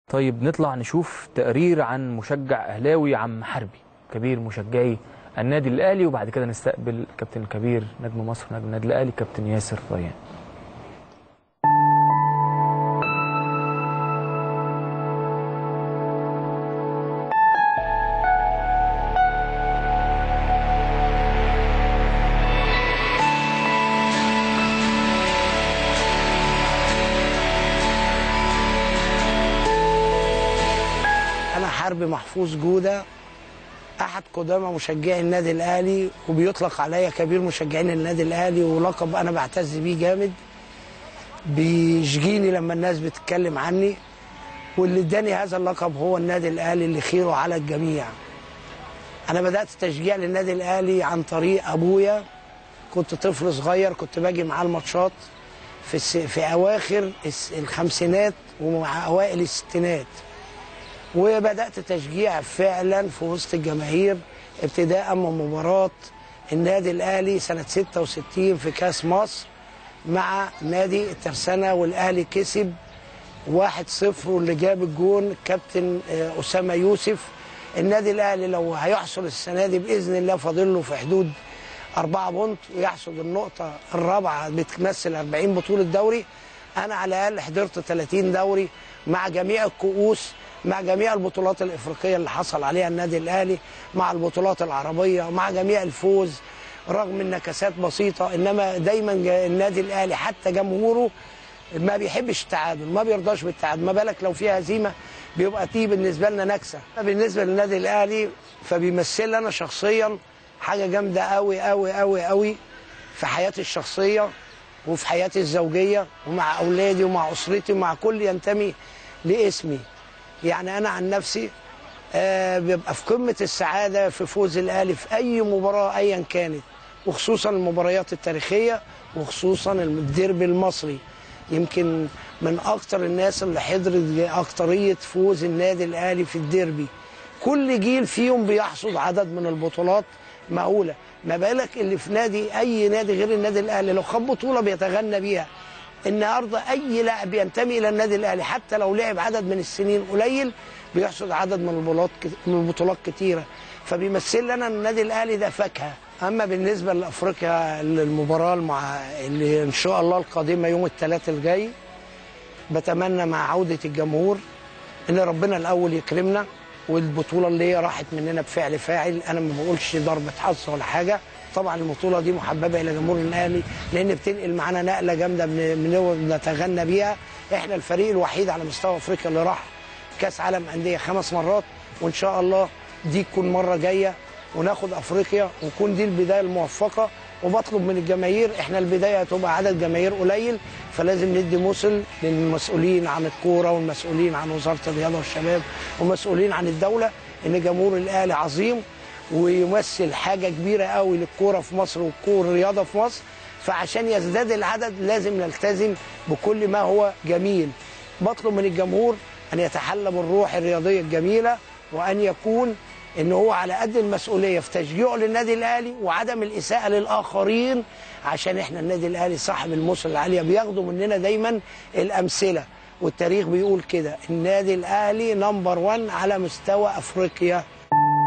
طيب نطلع نشوف تقرير عن مشجع اهلاوي عم حربي كبير مشجعي النادي الاهلي وبعد كده نستقبل الكابتن الكبير نجم مصر نجم النادي الاهلي كابتن ياسر ريان أنا حرب محفوظ جودة أحد قدامى مشجعي النادي الأهلي وبيطلق عليا كبير مشجعين النادي الأهلي ولقب أنا بعتز بيه جامد بيشجيني لما الناس بتتكلم عني واللي اداني هذا اللقب هو النادي الأهلي اللي خيره على الجميع أنا بدأت تشجيع للنادي الأهلي عن طريق أبويا كنت طفل صغير كنت باجي معاه الماتشات في الس... في أواخر الس- الخمسينات ومع أوائل الستينات وبدات تشجيع فعلا في وسط الجماهير ابتداء من مباراه النادي الاهلي سنه 66 في كاس مصر مع نادي الترسانه والاهلي كسب 1-0 واللي جاب الجون كابتن آه، اسامه يوسف النادي الاهلي لو هيحصل السنه دي باذن الله فاضل له في حدود أربعة بونت ويحصد النقطة الرابعة بتمثل 40 بطولة دوري أنا على الأقل حضرت 30 دوري مع جميع الكؤوس مع جميع البطولات الإفريقية اللي حصل عليها النادي الأهلي مع البطولات العربية مع جميع الفوز رغم النكسات بسيطة إنما دايما جا- النادي الأهلي حتى جمهوره ما بيحبش التعادل ما بيرضاش بالتعادل ما بالك لو فيها هزيمة بيبقى دي بالنسبة لنا نكسة بالنسبة للنادي الأهلي فبيمثل أنا شخصيا حاجة جامدة قوي قوي قوي قوي في حياتي الشخصية وفي حياتي الزوجية ومع أولادي ومع أسرتي ومع كل ينتمي لاسمي يعني أنا عن نفسي آه بيبقى في قمة السعادة في فوز الأهلي في أي مباراة أيا كانت وخصوصا المباريات التاريخية وخصوصا الديربي المصري يمكن من أكتر الناس اللي حضرت أكترية فوز النادي الأهلي في الديربي كل جيل فيهم بيحصد عدد من البطولات مهولة ما بالك اللي في نادي أي نادي غير النادي الأهلي لو خد بطولة بيتغنى بيها النهارده اي لاعب ينتمي الى النادي الاهلي حتى لو لعب عدد من السنين قليل بيحصد عدد من البطولات من البطولات كتيره فبيمثل لنا النادي الاهلي ده فاكهه اما بالنسبه لافريقيا المباراه المع... اللي ان شاء الله القادمه يوم الثلاث الجاي بتمنى مع عوده الجمهور ان ربنا الاول يكرمنا والبطوله اللي هي راحت مننا بفعل فاعل انا ما بقولش ضربه حظ ولا حاجه طبعا البطوله دي محببه الى جمهور الاهلي لان بتنقل معانا نقله جامده بن- بن- بنتغنى بيها احنا الفريق الوحيد على مستوى افريقيا اللي راح كاس عالم انديه خمس مرات وان شاء الله دي تكون مره جايه وناخد افريقيا وتكون دي البدايه الموفقه وبطلب من الجماهير احنا البدايه هتبقى عدد جماهير قليل فلازم ندي مثل للمسؤولين عن الكوره والمسؤولين عن وزاره الرياضه والشباب ومسؤولين عن الدوله ان جمهور الاهلي عظيم ويمثل حاجه كبيره قوي للكوره في مصر والكوره الرياضه في مصر فعشان يزداد العدد لازم نلتزم بكل ما هو جميل بطلب من الجمهور ان يتحلى بالروح الرياضيه الجميله وان يكون ان هو على قد المسؤوليه في تشجيعه للنادي الاهلي وعدم الاساءه للاخرين عشان احنا النادي الاهلي صاحب المثل العاليه بياخدوا مننا دايما الامثله والتاريخ بيقول كده النادي الاهلي نمبر 1 على مستوى افريقيا